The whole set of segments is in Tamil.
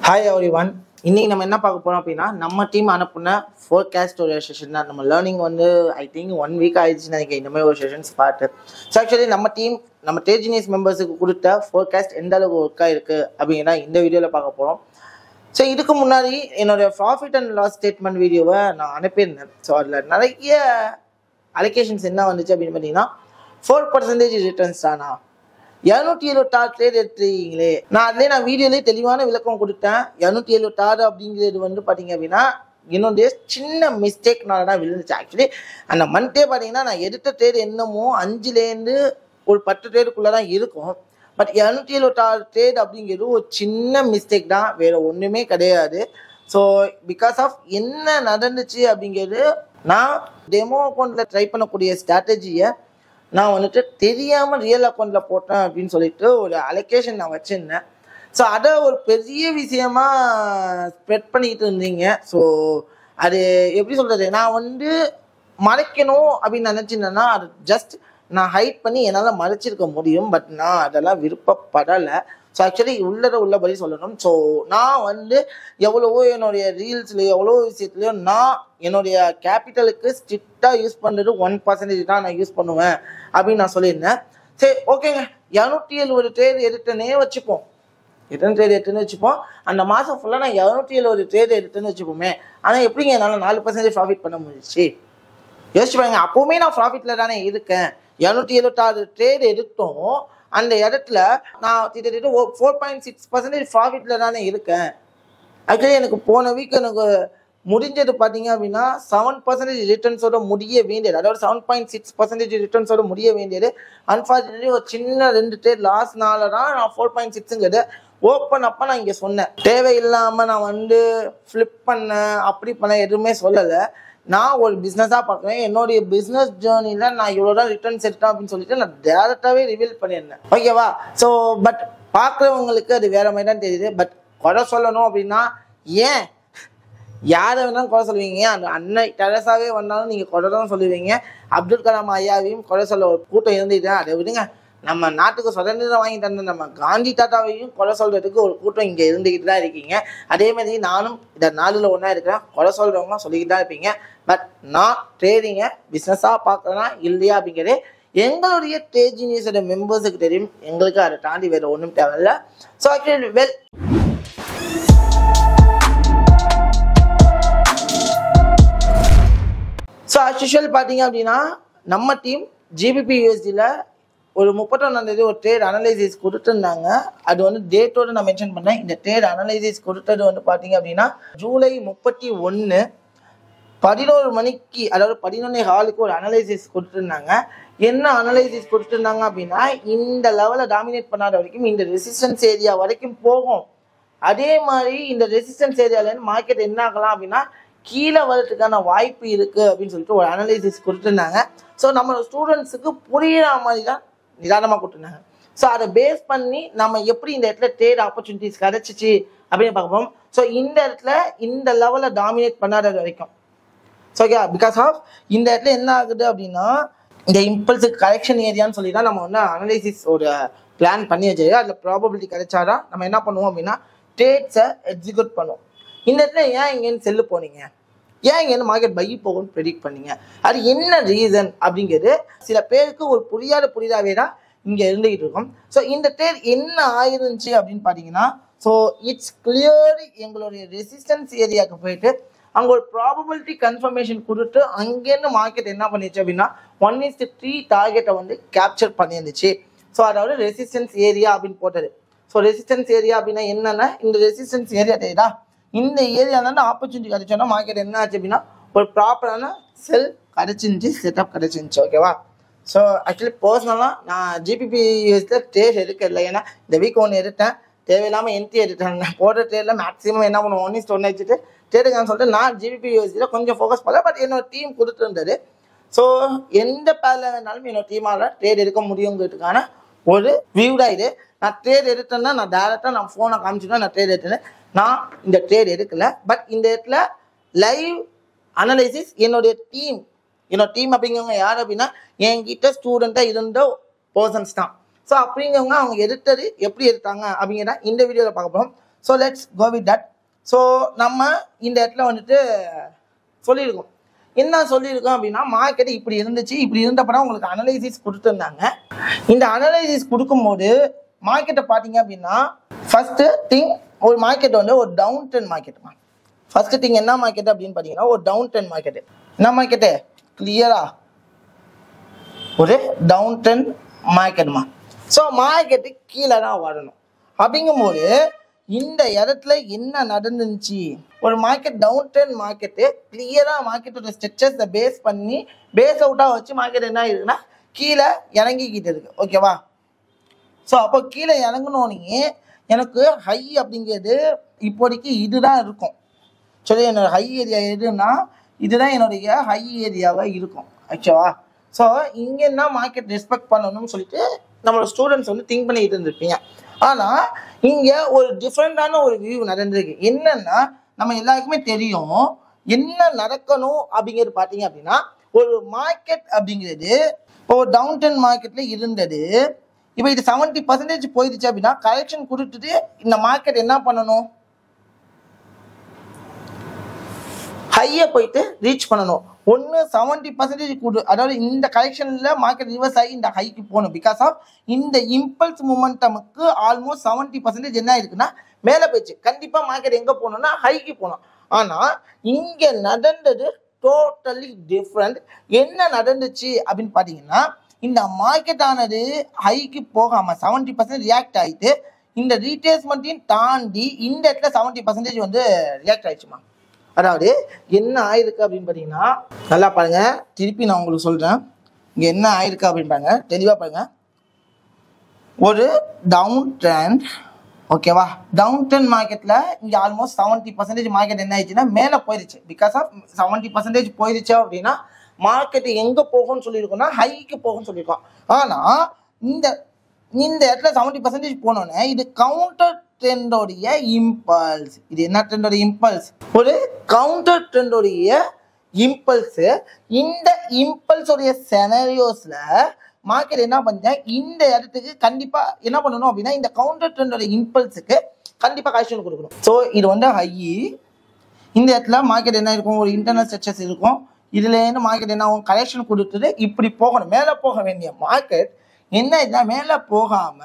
ஹாய் எவ்ரி ஒன் இன்னைக்கு நம்ம என்ன பார்க்க போறோம் அப்படின்னா நம்ம டீம் அனுப்புன ஃபோர்காஸ்ட் ஒரு செஷன் தான் நம்ம லேர்னிங் வந்து ஐ திங்க் ஒன் வீக் ஆயிடுச்சுன்னு நினைக்கிறேன் இந்த மாதிரி ஒரு செஷன்ஸ் பார்த்து ஸோ ஆக்சுவலி நம்ம டீம் நம்ம டேஜினியஸ் மெம்பர்ஸுக்கு கொடுத்த ஃபோர்காஸ்ட் எந்த அளவுக்கு ஒர்க்காக இருக்கு அப்படிங்கிறத இந்த வீடியோவில் பார்க்க போகிறோம் ஸோ இதுக்கு முன்னாடி என்னோட ப்ராஃபிட் அண்ட் லாஸ் ஸ்டேட்மெண்ட் வீடியோவை நான் அனுப்பியிருந்தேன் ஸோ அதில் நிறைய அலோகேஷன்ஸ் என்ன வந்துச்சு அப்படின்னு பார்த்தீங்கன்னா ஃபோர் பர்சன்டேஜ் ரிட்டர்ன்ஸ் தானா இரநூத்தி எழுபத்தாறு ட்ரேட் எடுத்துருக்கீங்களே நான் அதுலேயே நான் வீடியோலேயே தெளிவான விளக்கம் கொடுத்தேன் இரநூத்தி எழுபத்தாறு அப்படிங்கிறது வந்து பார்த்தீங்க அப்படின்னா என்னுடைய சின்ன மிஸ்டேக்னால தான் விழுந்துச்சு ஆக்சுவலி அந்த மந்த்தே பார்த்தீங்கன்னா நான் எடுத்த ட்ரேட் என்னமோ அஞ்சுலேருந்து ஒரு பத்து ட்ரேடுக்குள்ளே தான் இருக்கும் பட் இரநூத்தி எழுபத்தாறு ட்ரேட் அப்படிங்கிறது ஒரு சின்ன மிஸ்டேக் தான் வேற ஒன்றுமே கிடையாது ஸோ பிகாஸ் ஆஃப் என்ன நடந்துச்சு அப்படிங்கிறது நான் டெமோ அக்கௌண்ட்டில் ட்ரை பண்ணக்கூடிய ஸ்ட்ராட்டஜியை நான் வந்துட்டு தெரியாமல் ரியல் அக்கௌண்ட்டில் போட்டேன் அப்படின்னு சொல்லிட்டு ஒரு அலோகேஷன் நான் வச்சுருந்தேன் ஸோ அதை ஒரு பெரிய விஷயமா ஸ்ப்ரெட் பண்ணிக்கிட்டு இருந்தீங்க ஸோ அது எப்படி சொல்கிறது நான் வந்து மறைக்கணும் அப்படின்னு நினச்சிருந்தேன்னா அது ஜஸ்ட் நான் ஹைட் பண்ணி என்னால் மறைச்சிருக்க முடியும் பட் நான் அதெல்லாம் விருப்பப்படலை ஸோ ஆக்சுவலி உள்ளத உள்ளபடி சொல்லணும் ஸோ நான் வந்து எவ்வளவோ என்னுடைய ரீல்ஸ்லையோ எவ்வளோ விஷயத்துலையோ நான் என்னுடைய கேபிட்டலுக்கு ஸ்ட்ரிக்டாக யூஸ் பண்ணுறது ஒன் பர்சன்டேஜ் தான் நான் யூஸ் பண்ணுவேன் அப்படின்னு நான் சொல்லியிருந்தேன் சரி ஓகேங்க இரநூத்தி எழுபது ட்ரேட் எடுத்தனே வச்சுப்போம் ரிட்டர்ன் ட்ரேட் எடுத்துன்னு வச்சுப்போம் அந்த மாதம் ஃபுல்லாக நான் இரநூத்தி எழுபது ட்ரேட் எடுத்துன்னு வச்சுப்போமே ஆனால் எப்படிங்க என்னால் நாலு பர்சன்டேஜ் ப்ராஃபிட் பண்ண முடிஞ்சிச்சு யோசிச்சு பாருங்க அப்போவுமே நான் ப்ராஃபிட்டில் தானே இருக்கேன் இரநூத்தி எழுபத்தாறு ட்ரேட் எடுத்தோம் அந்த இடத்துல நான் கிட்டத்தட்ட ஃபோர் பாயிண்ட் சிக்ஸ் பர்சன்டேஜ் ப்ராஃபிட்டில் தானே இருக்கேன் ஆக்சுவலி எனக்கு போன வீக் எனக்கு முடிஞ்சது பார்த்தீங்க அப்படின்னா செவன் பர்சன்டேஜ் ரிட்டர்ன்ஸோட முடிய வேண்டியது அதாவது செவன் பாயிண்ட் சிக்ஸ் பர்சன்டேஜ் ரிட்டர்ன்ஸோட முடிய வேண்டியது அன்ஃபார்ச்சுனேட்லி ஒரு சின்ன ரெண்டு ட்ரேட் லாஸ்னால தான் நான் ஃபோர் பாயிண்ட் சிக்ஸுங்கிறது ஓப்பன் அப்போ நான் இங்கே சொன்னேன் தேவையில்லாமல் நான் வந்து ஃப்ளிப் பண்ணேன் அப்படி பண்ண எதுவுமே சொல்லலை நான் ஒரு பிஸ்னஸாக பார்க்குறேன் என்னுடைய பிஸ்னஸ் ஜேர்னியில் நான் இவ்வளோ தான் ரிட்டர்ன்ஸ் எடுத்தேன் அப்படின்னு சொல்லிட்டு நான் டேரெக்டாகவே ரிவீல் பண்ணியிருந்தேன் ஓகேவா ஸோ பட் பார்க்குறவங்களுக்கு அது வேற மாதிரி தான் தெரியுது பட் குறை சொல்லணும் அப்படின்னா ஏன் யாரை வேணாலும் குறை சொல்லுவீங்க அந்த அன்னை டெரஸாவே வந்தாலும் நீங்கள் குறை தான் சொல்லுவீங்க அப்துல் கலாம் ஐயாவையும் குறை சொல்ல ஒரு கூட்டம் இருந்துட்டு அதை விடுங்க நம்ம நாட்டுக்கு சுதந்திரம் வாங்கி தந்த நம்ம காந்தி தாத்தாவையும் கொலை சொல்றதுக்கு ஒரு கூட்டம் இங்கே இருந்துக்கிட்டு தான் இருக்கீங்க அதே மாதிரி நானும் இந்த நாளில் ஒன்றா இருக்கிறேன் கொலை சொல்கிறவங்க சொல்லிக்கிட்டு தான் இருப்பீங்க பட் நான் ட்ரேடிங்கை பிஸ்னஸாக பார்க்குறேன்னா இல்லையா அப்படிங்கிறது எங்களுடைய டேஜினியஸோட மெம்பர்ஸுக்கு தெரியும் எங்களுக்கு அதை தாண்டி வேறு ஒன்றும் தேவையில்ல so actually well so as usual பார்த்தீங்க அப்படின்னா நம்ம டீம் ஜிபிபி யூஎஸ்டியில் ஒரு முப்பத்தொன்னாம் தேதி ஒரு ட்ரேட் அனலைசிஸ் கொடுத்துருந்தாங்க அது வந்து டேட்டோடு நான் மென்ஷன் பண்ணேன் இந்த ட்ரேட் அனலைசிஸ் கொடுத்தது வந்து பார்த்தீங்க அப்படின்னா ஜூலை முப்பத்தி ஒன்று பதினோரு மணிக்கு அதாவது பதினொன்னே ஹாலுக்கு ஒரு அனலைசிஸ் கொடுத்துருந்தாங்க என்ன அனலைசிஸ் கொடுத்துருந்தாங்க அப்படின்னா இந்த லெவலை டாமினேட் பண்ணாத வரைக்கும் இந்த ரெசிஸ்டன்ஸ் ஏரியா வரைக்கும் போகும் அதே மாதிரி இந்த ரெசிஸ்டன்ஸ் ஏரியாலேருந்து மார்க்கெட் என்ன ஆகலாம் அப்படின்னா கீழே வரதுக்கான வாய்ப்பு இருக்குது அப்படின்னு சொல்லிட்டு ஒரு அனலைசிஸ் கொடுத்துருந்தாங்க ஸோ நம்ம ஸ்டூடெண்ட்ஸுக்கு புரியுற மாதிரி தான் நிதானமாக கொடுத்துருந்தாங்க ஸோ அதை பேஸ் பண்ணி நம்ம எப்படி இந்த இடத்துல ட்ரேட் ஆப்பர்ச்சுனிட்டிஸ் கிடச்சிச்சு அப்படின்னு பார்ப்போம் ஸோ இந்த இடத்துல இந்த லெவலில் டாமினேட் பண்ணாத வரைக்கும் ஸோ ஓகே பிகாஸ் ஆஃப் இந்த இடத்துல என்ன ஆகுது அப்படின்னா இந்த இம்பல்ஸ் கரெக்ஷன் ஏரியான்னு சொல்லி தான் நம்ம வந்து அனலைசிஸ் ஒரு பிளான் பண்ணி வச்சிருக்கு அதில் ப்ராபபிலிட்டி கிடைச்சாதான் நம்ம என்ன பண்ணுவோம் அப்படின்னா ட்ரேட்ஸை எக்ஸிக்யூட் பண்ணுவோம் இந்த இடத்துல ஏன் இங்கேருந்து செல்லு போனீங்க ஏன் இங்கேருந்து மார்க்கெட் பை போகும்னு ப்ரெடிக்ட் பண்ணீங்க அது என்ன ரீசன் அப்படிங்கிறது சில பேருக்கு ஒரு புரியாத புரியாதவே தான் இங்கே இருந்துகிட்டு இருக்கும் ஸோ இந்த ட்ரேட் என்ன ஆயிருந்துச்சு அப்படின்னு பார்த்தீங்கன்னா ஸோ இட்ஸ் கிளியர்லி எங்களுடைய ரெசிஸ்டன்ஸ் ஏரியாவுக்கு போயிட்டு அங்கே ஒரு ப்ராபபிலிட்டி கன்ஃபர்மேஷன் கொடுத்து அங்கேருந்து மார்க்கெட் என்ன பண்ணிச்சு அப்படின்னா ஒன் இஸ் த்ரீ டார்கெட்டை வந்து கேப்சர் பண்ணியிருந்துச்சு ஸோ அதாவது ரெசிஸ்டன்ஸ் ஏரியா அப்படின்னு போட்டது ஸோ ரெசிஸ்டன்ஸ் ஏரியா அப்படின்னா என்னன்னா இந்த ரெசிஸ்டன்ஸ் ஏரியா தெரியுதா இந்த ஏரியால இருந்து ஆப்பர்ச்சுனிட்டி கிடைச்சோன்னா மார்க்கெட் என்ன ஆச்சு அப்படின்னா ஒரு ப்ராப்பரான செல் கிடைச்சிருந்துச்சு செட்டப் கிடைச்சிருந்துச்சு ஓகேவா ஸோ ஆக்சுவலி பர்சனலாக நான் ஜிபிபி யூஎஸில் ட்ரேட் எடுக்கல ஏன்னா இந்த வீக் ஒன்று எடுத்தேன் தேவையில்லாமல் என்டி எடுத்தேன் நான் போடுற ட்ரேடில் மேக்ஸிமம் என்ன பண்ணுவோம் ஒன் இஸ்ட் ஒன்று வச்சுட்டு ட்ரேடுக்கான்னு சொல்லிட்டு நான் ஜிபிபி யூஎஸ்சியில் கொஞ்சம் ஃபோக்கஸ் பண்ணல பட் என்னோட டீம் கொடுத்துருந்தது ஸோ எந்த பேரில் வேணாலும் என்னோட டீமால் ட்ரேட் எடுக்க முடியுங்கிறதுக்கான ஒரு வியூடா இது நான் ட்ரேட் எடுத்தேன்னா நான் டேரெக்டாக நான் ஃபோனை காமிச்சிட்டேன் நான் ட்ரேட் எடுத்தேன் நான் இந்த ட்ரேட் எடுக்கல பட் இந்த இடத்துல லைவ் அனலைசிஸ் என்னுடைய டீம் என்னோட டீம் அப்படிங்கிறவங்க யார் அப்படின்னா என்கிட்ட ஸ்டூடெண்ட்டாக இருந்த பர்சன்ஸ் தான் ஸோ அப்படிங்கிறவங்க அவங்க எடுத்தது எப்படி எடுத்தாங்க அப்படிங்கிறத இந்த வீடியோவில் பார்க்க போகிறோம் so let's go with that so நம்ம இந்த இடத்துல வந்துட்டு சொல்லியிருக்கோம் என்ன சொல்லியிருக்கோம் அப்படின்னா மார்க்கெட் இப்படி இருந்துச்சு இப்படி இருந்தப்பறம் உங்களுக்கு அனலைசிஸ் கொடுத்துருந்தாங்க இந்த அனலைசிஸ் கொடுக்கும்போது மார்க்கெட்டை பார்த்தீங்க அப்படின்னா ஃபர்ஸ்ட் திங் ஒரு மார்க்கெட் வந்து ஒரு டவுன் ட்ரெண்ட் மார்க்கெட்டுமா ஃபர்ஸ்ட் திங் என்ன மார்க்கெட் அப்படின்னு பார்த்தீங்கன்னா ஒரு டவுன் ட்ரெண்ட் மார்க்கெட் என்ன மார்க்கெட்டு கிளியரா ஒரு டவுன் ட்ரெண்ட் மார்க்கெட்மா ஸோ மார்க்கெட்டு கீழே தான் வரணும் அப்படிங்கும்போது இந்த இடத்துல என்ன நடந்துச்சு ஒரு மார்க்கெட் டவுன் ட்ரெண்ட் மார்க்கெட்டு கிளியராக மார்க்கெட்டோட ஸ்ட்ரக்சர்ஸை பேஸ் பண்ணி பேஸ் அவுட்டாக வச்சு மார்க்கெட் என்ன இருக்குன்னா கீழே இறங்கிக்கிட்டு இருக்கு ஓகேவா ஸோ அப்போ கீழே இறங்கினோடனே எனக்கு ஹை அப்படிங்கிறது இப்போதைக்கு இதுதான் இருக்கும் சரி என்னோட ஹை ஏரியா எதுன்னா இதுதான் என்னுடைய ஹை ஏரியாவாக இருக்கும் ஓகேவா ஸோ இங்கே என்ன மார்க்கெட் ரெஸ்பெக்ட் பண்ணணும்னு சொல்லிட்டு நம்மளோட ஸ்டூடெண்ட்ஸ் வந்து திங்க் பண்ணிட்டு இருந்திருப்பீங்க ஆனால் இங்கே ஒரு டிஃப்ரெண்டான ஒரு வியூ நடந்திருக்கு என்னன்னா நம்ம எல்லாருக்குமே தெரியும் என்ன நடக்கணும் அப்படிங்கிறது பார்த்தீங்க அப்படின்னா ஒரு மார்க்கெட் அப்படிங்கிறது இப்போ ஒரு டவுன் டென் மார்க்கெட்டில் இருந்தது இப்போ இது செவன்ட்டி பர்சன்டேஜ் போயிடுச்சு அப்படின்னா கரெக்ஷன் கொடுத்துட்டு இந்த மார்க்கெட் என்ன பண்ணணும் ஹையை போயிட்டு ரீச் பண்ணணும் ஒன்று செவன்ட்டி பர்சன்டேஜ் கொடு அதாவது இந்த கரெக்ஷனில் மார்க்கெட் ரிவர்ஸ் ஆகி இந்த ஹைக்கு போகணும் பிகாஸ் ஆஃப் இந்த இம்பல்ஸ் மூமெண்டமுக்கு ஆல்மோஸ்ட் செவன்ட்டி பர்சன்டேஜ் என்ன இருக்குன்னா மேலே போயிடுச்சு கண்டிப்பாக மார்க்கெட் எங்கே போகணும்னா ஹைக்கு போகணும் ஆனால் இங்கே நடந்தது டோட்டலி டிஃப்ரெண்ட் என்ன நடந்துச்சு அப்படின்னு பார்த்தீங்கன்னா இந்த மார்க்கெட் ஆனது ஹைக்கு போகாமல் செவன்ட்டி பர்சன்ட் ரியாக்ட் ஆகிட்டு இந்த ரீட்ரேஸ்மெண்ட்டையும் தாண்டி இந்த இடத்துல செவன்ட்டி பர்சன்டேஜ் வந்து ரியாக்ட் ஆயிடுச்சுமா அதாவது என்ன ஆயிருக்கு அப்படின்னு பார்த்தீங்கன்னா நல்லா பாருங்க திருப்பி நான் உங்களுக்கு சொல்றேன் இங்க என்ன ஆயிருக்கு அப்படின்னு பாருங்க தெளிவா பாருங்க ஒரு டவுன் ட்ரெண்ட் ஓகேவா டவுன் ட்ரெண்ட் மார்க்கெட்ல இங்க ஆல்மோஸ்ட் செவன்ட்டி பர்சன்டேஜ் மார்க்கெட் என்ன ஆயிடுச்சுன்னா மேலே போயிருச்சு பிகாஸ் ஆஃப் செவன்ட்டி பர்சன்டேஜ் போயிருச்சு அப்படின்னா மார்க்கெட் எங்க போகும்னு சொல்லியிருக்கோம்னா ஹைக்கு போகும்னு சொல்லியிருக்கோம் ஆனா இந்த இந்த இடத்துல செவன்ட்டி பர்சன்டேஜ் போனோன்னே இது கவுண்டர் ட்ரெண்டோடைய இம்பல்ஸ் இது என்ன ட்ரெண்டோட இம்பல்ஸ் ஒரு கவுண்டர் ட்ரெண்டோடைய இம்பல்ஸ் இந்த இம்பல்ஸோடைய செனரியோஸ்ல மார்க்கெட் என்ன பண்ணுறேன் இந்த இடத்துக்கு கண்டிப்பா என்ன பண்ணணும் அப்படின்னா இந்த கவுண்டர் ட்ரெண்டோட இம்பல்ஸுக்கு கண்டிப்பா கலெக்ஷன் கொடுக்கணும் ஸோ இது வந்து ஹை இந்த இடத்துல மார்க்கெட் என்ன இருக்கும் ஒரு இன்டர்னல் ஸ்ட்ரக்சர்ஸ் இருக்கும் இதுல இருந்து மார்க்கெட் என்ன ஆகும் கலெக்ஷன் கொடுத்துட்டு இப்படி போகணும் மேலே போக வேண்டிய மார்க்கெட் என்ன ஆயிடுச்சுன்னா மேலே போகாம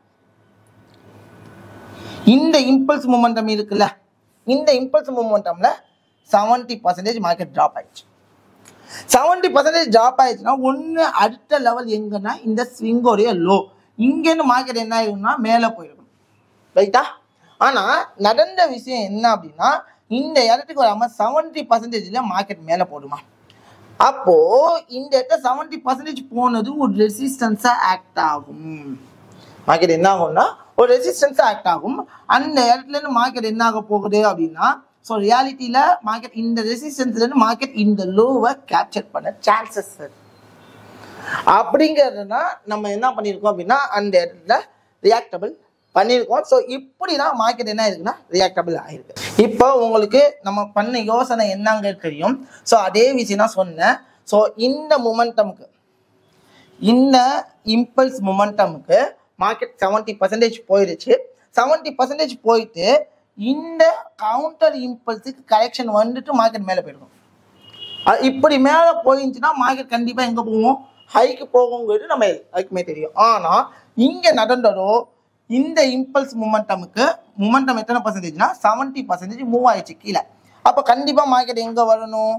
இந்த இம்பல்ஸ் மூமெண்டம் இருக்குல்ல இந்த இம்பல்ஸ் மூமெண்டம்ல செவன்ட்டி பர்சன்டேஜ் மார்க்கெட் ட்ராப் ஆயிடுச்சு செவன்ட்டி பர்சன்டேஜ் ட்ராப் ஆயிடுச்சுன்னா ஒன்று அடுத்த லெவல் எங்கன்னா இந்த ஸ்விங்கோடைய லோ இங்கேருந்து மார்க்கெட் என்ன ஆயிருக்கும்னா மேலே போயிருக்கும் ரைட்டா ஆனால் நடந்த விஷயம் என்ன அப்படின்னா இந்த இடத்துக்கு வராமல் செவன்ட்டி பர்சன்டேஜ்ல மார்க்கெட் மேலே போடுமா அப்போ இந்த இடத்துல செவன்ட்டி பர்சன்டேஜ் போனது ஒரு ரெசிஸ்டன்ஸா ஆக்ட் ஆகும் மார்க்கெட் என்ன ஆகும்னா ஒரு ரெசிஸ்டன்ஸா ஆக்ட் ஆகும் அந்த இடத்துல இருந்து மார்க்கெட் என்ன ஆக போகுது அப்படின்னா ஸோ ரியாலிட்டியில மார்க்கெட் இந்த ரெசிஸ்டன்ஸ்ல இருந்து மார்க்கெட் இந்த லோவை கேப்சர் பண்ண சான்சஸ் இருக்கு அப்படிங்கிறதுனா நம்ம என்ன பண்ணியிருக்கோம் அப்படின்னா அந்த இடத்துல ரியாக்டபிள் பண்ணியிருக்கோம் ஸோ இப்படி தான் மார்க்கெட் என்ன இருக்குன்னா ரியாக்டபிள் ஆயிருக்கு இப்போ உங்களுக்கு நம்ம பண்ண யோசனை என்னங்க தெரியும் ஸோ அதே விஷயம் தான் சொன்னேன் ஸோ இந்த மொமெண்டமுக்கு இந்த இம்பல்ஸ் மொமெண்டமுக்கு மார்க்கெட் செவன்ட்டி பர்சன்டேஜ் போயிடுச்சு செவன்ட்டி பர்சன்டேஜ் போயிட்டு இந்த கவுண்டர் இம்பல்ஸுக்கு கரெக்ஷன் வந்துட்டு மார்க்கெட் மேலே போயிருக்கும் அ- இப்படி மேலே போயிருந்துச்சுன்னா மார்க்கெட் கண்டிப்பாக எங்கே போகும் ஹைக்கு போகுங்கிறது நம்ம எல்லாருக்குமே தெரியும் ஆனால் இங்கே நடந்ததோ இந்த இம்பல்ஸ் மூமெண்டமுக்கு மூமெண்டம் எத்தனை பர்சன்டேஜ்னா செவன்ட்டி பர்சன்டேஜ் மூவ் ஆயிடுச்சு கீழே அப்போ கண்டிப்பாக மார்க்கெட் எங்கே வரணும்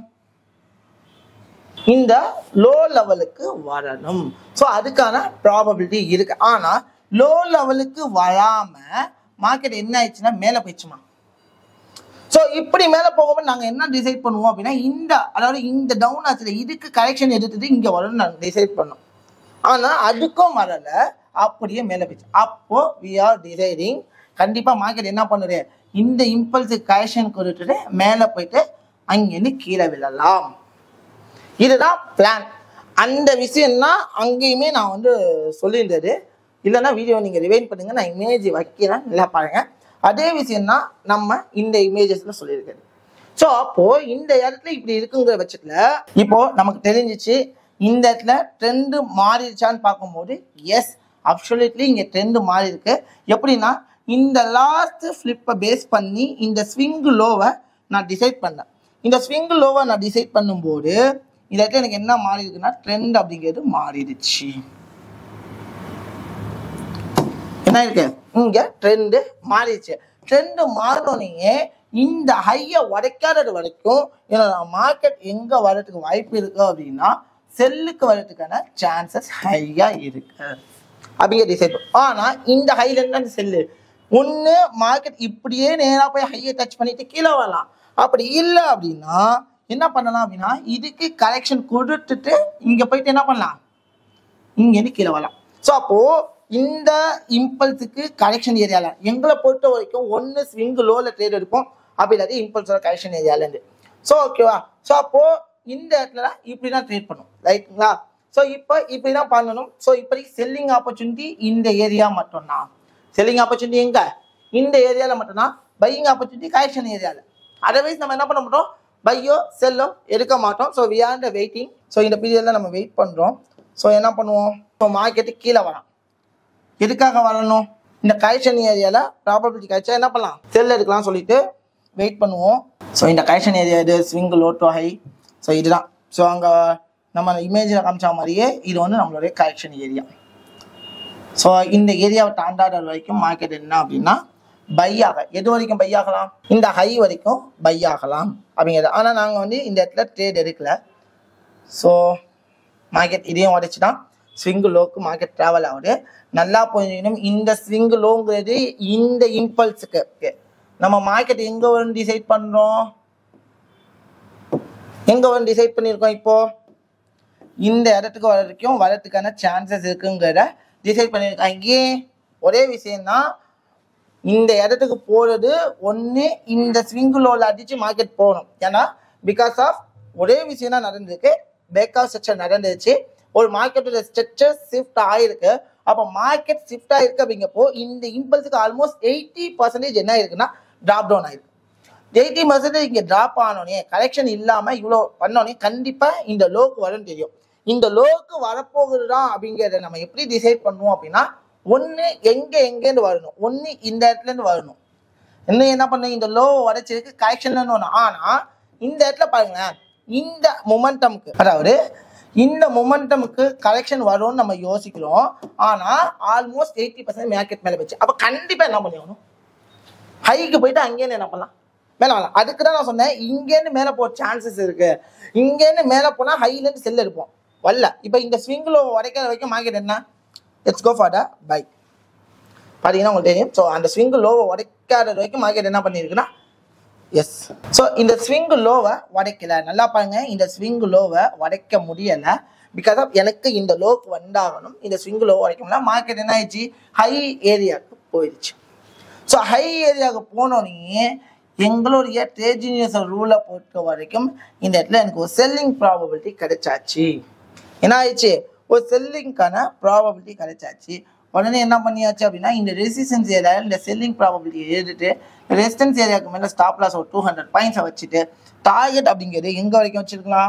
இந்த லோ லெவலுக்கு வரணும் ஸோ அதுக்கான ப்ராபபிலிட்டி இருக்கு ஆனா லோ லெவலுக்கு வராம மார்க்கெட் என்ன ஆயிடுச்சுன்னா மேலே போயிடுச்சுமா ஸோ இப்படி மேலே போகும்போது நாங்கள் என்ன டிசைட் பண்ணுவோம் அப்படின்னா இந்த அதாவது இந்த டவுன் ஆச்சுல இதுக்கு கரெக்ஷன் எடுத்துட்டு இங்கே வரும்னு நாங்கள் டிசைட் பண்ணோம் ஆனால் அதுக்கும் வரல அப்படியே மேலே போயிடுச்சு அப்போ வி ஆர் டிசைடிங் கண்டிப்பாக மார்க்கெட் என்ன பண்ணுது இந்த இம்பல்ஸுக்கு கரெக்ஷன் கொடுத்துட்டு மேலே போயிட்டு அங்கேருந்து கீழே விழலாம் இதுதான் பிளான் அந்த விஷயம்னா அங்கேயுமே நான் வந்து சொல்லியிருந்தது இல்லைன்னா வீடியோ நீங்கள் ரிவைன் பண்ணுங்க நான் இமேஜ் வைக்கிறேன் நல்லா பாருங்க அதே விஷயம்தான் நம்ம இந்த இமேஜஸ்ல சொல்லியிருக்கிறது ஸோ அப்போ இந்த இடத்துல இப்படி இருக்குங்கிற பட்சத்தில் இப்போ நமக்கு தெரிஞ்சிச்சு இந்த இடத்துல ட்ரெண்டு மாறிடுச்சான்னு பார்க்கும்போது எஸ் அப்சல்யூட்லி இங்கே ட்ரெண்டு மாறி இருக்கு எப்படின்னா இந்த லாஸ்ட் ஃப்ளிப்பை பேஸ் பண்ணி இந்த ஸ்விங் லோவை நான் டிசைட் பண்ணேன் இந்த ஸ்விங் லோவை நான் டிசைட் பண்ணும்போது இந்த இடத்துல எனக்கு என்ன மாறி இருக்குன்னா ட்ரெண்ட் அப்படிங்கிறது மாறிடுச்சு என்ன இருக்கு இங்க ட்ரெண்டு மாறிடுச்சு ட்ரெண்டு மாறினோடனே இந்த ஹையை உடைக்காதது வரைக்கும் என்னோட மார்க்கெட் எங்க வர்றதுக்கு வாய்ப்பு இருக்கு அப்படின்னா செல்லுக்கு வர்றதுக்கான சான்சஸ் ஹையா இருக்கு அப்படிங்கிற டிசைட் ஆனா இந்த ஹைல இருந்து அந்த செல்லு ஒண்ணு மார்க்கெட் இப்படியே நேரா போய் ஹையை டச் பண்ணிட்டு கீழே வரலாம் அப்படி இல்லை அப்படின்னா என்ன பண்ணலாம் அப்படின்னா இதுக்கு கரெக்ஷன் கொடுத்துட்டு இங்க போயிட்டு என்ன பண்ணலாம் இங்கேருந்து கீழே வரலாம் ஸோ அப்போ இந்த இம்பல்ஸுக்கு கரெக்ஷன் ஏரியால எங்களை பொறுத்த வரைக்கும் ஒன்று ஸ்விங் லோல ட்ரேட் எடுப்போம் அப்படி இல்லாட்டி இம்பல்ஸோட கரெக்ஷன் ஏரியாலேருந்து ஸோ ஓகேவா ஸோ அப்போ இந்த இடத்துல இப்படி தான் ட்ரேட் பண்ணும் ரைட்டுங்களா ஸோ இப்போ இப்படி தான் பண்ணணும் ஸோ இப்படி செல்லிங் ஆப்பர்ச்சுனிட்டி இந்த ஏரியா மட்டும்தான் செல்லிங் ஆப்பர்ச்சுனிட்டி எங்க இந்த ஏரியாவில் மட்டும்தான் பையிங் ஆப்பர்ச்சுனிட்டி கரெக்ஷன் ஏரியாவில் அதர்வைஸ் நம்ம என்ன பண்ண மாட்டோம் பையோ செல்லோ எடுக்க மாட்டோம் so we are waiting so இந்த பீரியடில் நம்ம வெயிட் பண்ணுறோம் ஸோ என்ன பண்ணுவோம் ஸோ மார்க்கெட்டு கீழே வரான் எதுக்காக வரணும் இந்த கரெக்ஷன் ஏரியாவில் ப்ராபபிலிட்டி கிடைச்சா என்ன பண்ணலாம் செல் எடுக்கலாம் சொல்லிட்டு வெயிட் பண்ணுவோம் ஸோ இந்த கரெக்ஷன் ஏரியா இது swing low to high so இதுதான் ஸோ அங்கே நம்ம இமேஜில் காமிச்ச மாதிரியே இது வந்து நம்மளுடைய கரெக்ஷன் ஏரியா ஸோ இந்த ஏரியாவை தாண்டாத வரைக்கும் மார்க்கெட் என்ன அப்படின்னா பை ஆக எது வரைக்கும் பை ஆகலாம் இந்த ஹை வரைக்கும் பை ஆகலாம் அப்படிங்கிறது ஆனால் நாங்கள் வந்து இந்த இடத்துல ட்ரேட் எடுக்கல ஸோ மார்க்கெட் இதையும் உடைச்சு தான் ஸ்விங் லோக்கு மார்க்கெட் ட்ராவல் ஆகுது நல்லா புரிஞ்சுக்கணும் இந்த ஸ்விங் லோங்கிறது இந்த இம்பல்ஸுக்கு நம்ம மார்க்கெட் எங்கே வரும் டிசைட் பண்ணுறோம் எங்கே வரும் டிசைட் பண்ணியிருக்கோம் இப்போ இந்த இடத்துக்கு வர்றதுக்கும் வரதுக்கான சான்சஸ் இருக்குங்கிறத டிசைட் பண்ணியிருக்காங்க ஏன் ஒரே விஷயம்தான் இந்த இடத்துக்கு போகிறது ஒன்று இந்த ஸ்விங் லோவில் அடித்து மார்க்கெட் போகணும் ஏன்னா பிகாஸ் ஆஃப் ஒரே விஷயம் தான் நடந்திருக்கு பேக்கா ஸ்ட்ரக்சர் நடந்துச்சு ஒரு மார்க்கெட்டோட ஸ்ட்ரக்சர் ஷிஃப்ட் ஆயிருக்கு அப்போ மார்க்கெட் ஷிஃப்ட் ஆயிருக்கு அப்படிங்கப்போ இந்த இம்பல்ஸுக்கு ஆல்மோஸ்ட் எயிட்டி பர்சன்டேஜ் என்ன ஆயிருக்குன்னா ட்ராப் டவுன் ஆயிருக்கு எயிட்டி பர்சன்டேஜ் இங்கே ட்ராப் ஆனோடனே கரெக்ஷன் இல்லாமல் இவ்வளோ பண்ணோடனே கண்டிப்பாக இந்த லோக்கு வரும்னு தெரியும் இந்த லோக்கு வரப்போகுதுடா அப்படிங்கிறத நம்ம எப்படி டிசைட் பண்ணுவோம் அப்படின்னா ஒன்று எங்கே எங்கேருந்து வரணும் ஒன்று இந்த இடத்துலேருந்து வரணும் இன்னும் என்ன பண்ண இந்த லோ உடைச்சிருக்கு கரெக்ஷன் ஒன்று ஆனால் இந்த இடத்துல பாருங்களேன் இந்த மொமெண்டமுக்கு அதாவது இந்த மொமெண்டமுக்கு கரெக்ஷன் வரும்னு நம்ம யோசிக்கிறோம் ஆனால் ஆல்மோஸ்ட் எயிட்டி பர்சன்ட் மார்க்கெட் மேலே போச்சு அப்போ கண்டிப்பாக என்ன பண்ணியாகணும் ஹைக்கு போயிட்டு அங்கேருந்து என்ன பண்ணலாம் மேலே வரலாம் அதுக்கு தான் நான் சொன்னேன் இங்கேருந்து மேலே போக சான்சஸ் இருக்கு இங்கேருந்து மேலே போனால் ஹைலேருந்து செல் எடுப்போம் வரல இப்போ இந்த ஸ்விங்கில் உடைக்கிற வரைக்கும் மார்க்கெட் என்ன let's go for the buy பார்த்தீங்கன்னா உங்களுக்கு தெரியும் ஸோ அந்த ஸ்விங் லோவை உடைக்காத வரைக்கும் மார்க்கெட் என்ன பண்ணியிருக்குன்னா எஸ் ஸோ இந்த ஸ்விங் லோவை உடைக்கல நல்லா பாருங்க இந்த ஸ்விங் லோவை உடைக்க முடியலை பிகாஸ் ஆஃப் எனக்கு இந்த லோக்கு வந்தாகணும் இந்த ஸ்விங் லோ உடைக்க முடியல மார்க்கெட் என்ன ஆயிடுச்சு ஹை ஏரியாவுக்கு போயிடுச்சு ஸோ ஹை ஏரியாவுக்கு போனோடனே எங்களுடைய ட்ரேஜினியஸ் ரூலை பொறுத்த வரைக்கும் இந்த இடத்துல எனக்கு ஒரு செல்லிங் ப்ராபபிலிட்டி கிடைச்சாச்சு என்ன ஆயிடுச்சு ஒரு செல்லிங்க்கான ப்ராபபிலிட்டி கிடைச்சாச்சு உடனே என்ன பண்ணியாச்சு அப்படின்னா இந்த ரெசிஸ்டன்ஸ் ஏரியாவில் இந்த செல்லிங் ப்ராபபிலிட்டி எழுதிட்டு ரெசிஸ்டன்ஸ் ஏரியாவுக்கு மேலே ஸ்டாப் லாஸ் ஒரு டூ ஹண்ட்ரட் பாயிண்ட்ஸை வச்சுட்டு டார்கெட் அப்படிங்கிறது எங்கே வரைக்கும் வச்சுருக்கலாம்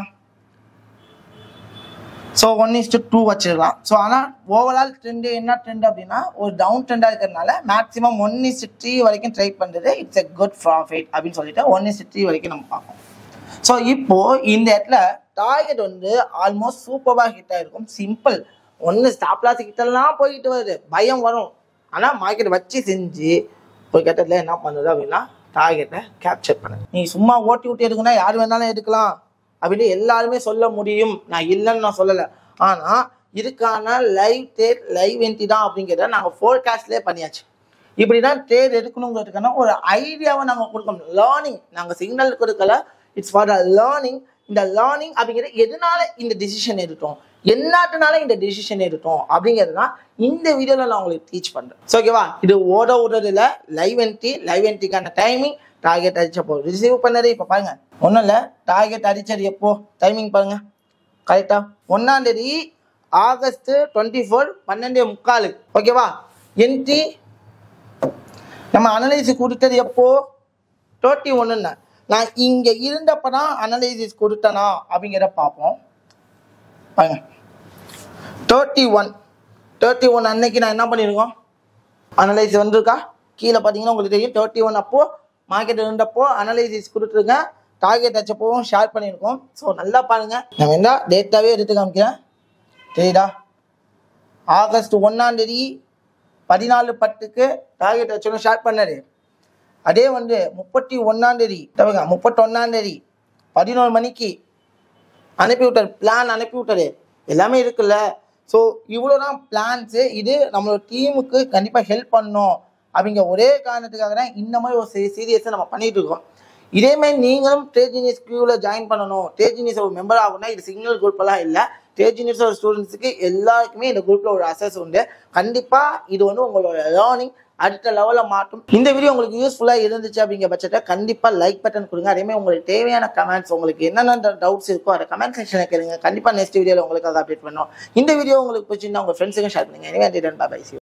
ஸோ ஒன் இஸ்டு டூ வச்சிருக்கலாம் ஸோ ஆனால் ஓவரால் ட்ரெண்டு என்ன ட்ரெண்ட் அப்படின்னா ஒரு டவுன் ட்ரெண்டாக இருக்கிறதுனால மேக்ஸிமம் ஒன் இஸ்டு த்ரீ வரைக்கும் ட்ரை பண்ணுறது இட்ஸ் எ குட் ப்ராஃபிட் அப்படின்னு சொல்லிட்டு ஒன் இஸ்டு த்ரீ வரைக்கும் நம்ம பார்ப்போம் ஸோ இப்போ இந்த இடத்துல டார்கெட் வந்து ஆல்மோஸ்ட் சூப்பராக ஹிட் ஆகிருக்கும் சிம்பிள் ஒன்று ஸ்டாப் லாஸ் கிட்டலாம் போய்கிட்டு வருது பயம் வரும் ஆனால் மார்க்கெட் வச்சு செஞ்சு ஒரு கட்டத்தில் என்ன பண்ணுது அப்படின்னா டார்கெட்டை கேப்சர் பண்ணு நீ சும்மா ஓட்டி விட்டு எடுக்கணும்னா யார் வேணாலும் எடுக்கலாம் அப்படின்னு எல்லாருமே சொல்ல முடியும் நான் இல்லைன்னு நான் சொல்லலை ஆனால் இதுக்கான லைவ் ட்ரேட் லைவ் என்ட்ரி தான் அப்படிங்கிறத நாங்கள் ஃபோர்காஸ்ட்லேயே பண்ணியாச்சு இப்படி தான் ட்ரேட் எடுக்கணுங்கிறதுக்கான ஒரு ஐடியாவை நாங்கள் கொடுக்கணும் லேர்னிங் நாங்கள் சிக்னல் கொடுக்கல இட்ஸ் ஃபார் அ லேர்னிங் இந்த லேர்னிங் அப்படிங்கிறது எதனால இந்த டிசிஷன் எடுத்தோம் என்னாட்டுனால இந்த டிசிஷன் எடுத்தோம் அப்படிங்கிறது தான் இந்த வீடியோவில் நான் உங்களுக்கு டீச் பண்ணுறேன் ஸோ ஓகேவா இது ஓட ஓடுறது இல்லை லைவ் என்ட்ரி லைவ் என்ட்ரிக்கான டைமிங் டார்கெட் அடிச்சப்போ ரிசீவ் பண்ணது இப்போ பாருங்க ஒன்றும் இல்லை டார்கெட் அடிச்சது எப்போ டைமிங் பாருங்க கரெக்டா ஒன்றாம் தேதி ஆகஸ்ட் டுவெண்ட்டி ஃபோர் பன்னெண்டு முக்காலு ஓகேவா என்ட்ரி நம்ம அனலைசிஸ் கொடுத்தது எப்போ தேர்ட்டி ஒன்றுன்னு நான் இங்கே இருந்தப்ப தான் அனலைசிஸ் கொடுத்தனா அப்படிங்கிறத பார்ப்போம் பாருங்க தேர்ட்டி ஒன் தேர்ட்டி ஒன் அன்னைக்கு நான் என்ன பண்ணியிருக்கோம் அனலைஸ் வந்திருக்கா கீழே பார்த்தீங்கன்னா உங்களுக்கு தெரியும் தேர்ட்டி ஒன் அப்போ மார்க்கெட் இருந்தப்போ அனலைசிஸ் கொடுத்துருங்க டார்கெட் வச்சப்போவும் ஷேர் பண்ணியிருக்கோம் ஸோ நல்லா பாருங்க நம்ம என்ன டேட்டாவே எடுத்து காமிக்கிறேன் தெரியுதா ஆகஸ்ட் ஒன்றாம் தேதி பதினாலு பத்துக்கு டார்கெட் வச்சோன்னு ஷேர் பண்ணாரு அதே வந்து முப்பத்தி ஒன்றாம் தேதி தவிர முப்பத்தொன்னாம் தேதி பதினோரு மணிக்கு அனுப்பி விட்டார் பிளான் அனுப்பி விட்டாரு எல்லாமே இருக்குல்ல ஸோ இவ்வளோதான் பிளான்ஸு இது நம்மளோட டீமுக்கு கண்டிப்பாக ஹெல்ப் பண்ணணும் அப்படிங்கிற ஒரே காரணத்துக்காக தான் இந்த மாதிரி ஒரு சீரியஸை நம்ம பண்ணிட்டு இருக்கோம் இதே மாதிரி நீங்களும் டேஜினியஸ் கியூவில் ஜாயின் பண்ணணும் டேஜினியஸ் ஒரு மெம்பர் ஆகணும்னா இது சிக்னல் குரூப்பெல்லாம் இல்லை டேஜினியஸ் ஒரு ஸ்டூடெண்ட்ஸுக்கு எல்லாருக்குமே இந்த குரூப்பில் ஒரு அசஸ் உண்டு கண்டிப்பாக இது வந்து உங்களோட லேர்னிங் அடுத்த லெவலில் மாட்டும் இந்த வீடியோ உங்களுக்கு யூஸ்ஃபுல்லாக இருந்துச்சு அப்படிங்கிற பட்சத்தை கண்டிப்பாக லைக் பட்டன் கொடுங்க அதேமாதிரி உங்களுக்கு தேவையான கமெண்ட்ஸ் உங்களுக்கு என்னென்ன டவுட்ஸ் இருக்கோ அதை கமெண்ட் செக்ஷனில் கேளுங்க கண்டிப்பாக நெக்ஸ்ட் வீடியோவில் உங்களுக்கு அதை அப்டேட் பண்ணோம் இந்த வீடியோ உங்களுக்கு பிடிச்சிருந்தா உங்கள் ஃப்ரெண்ட்ஸுக்கும் ஷேர் பண்ணுங்க எனவே பாய்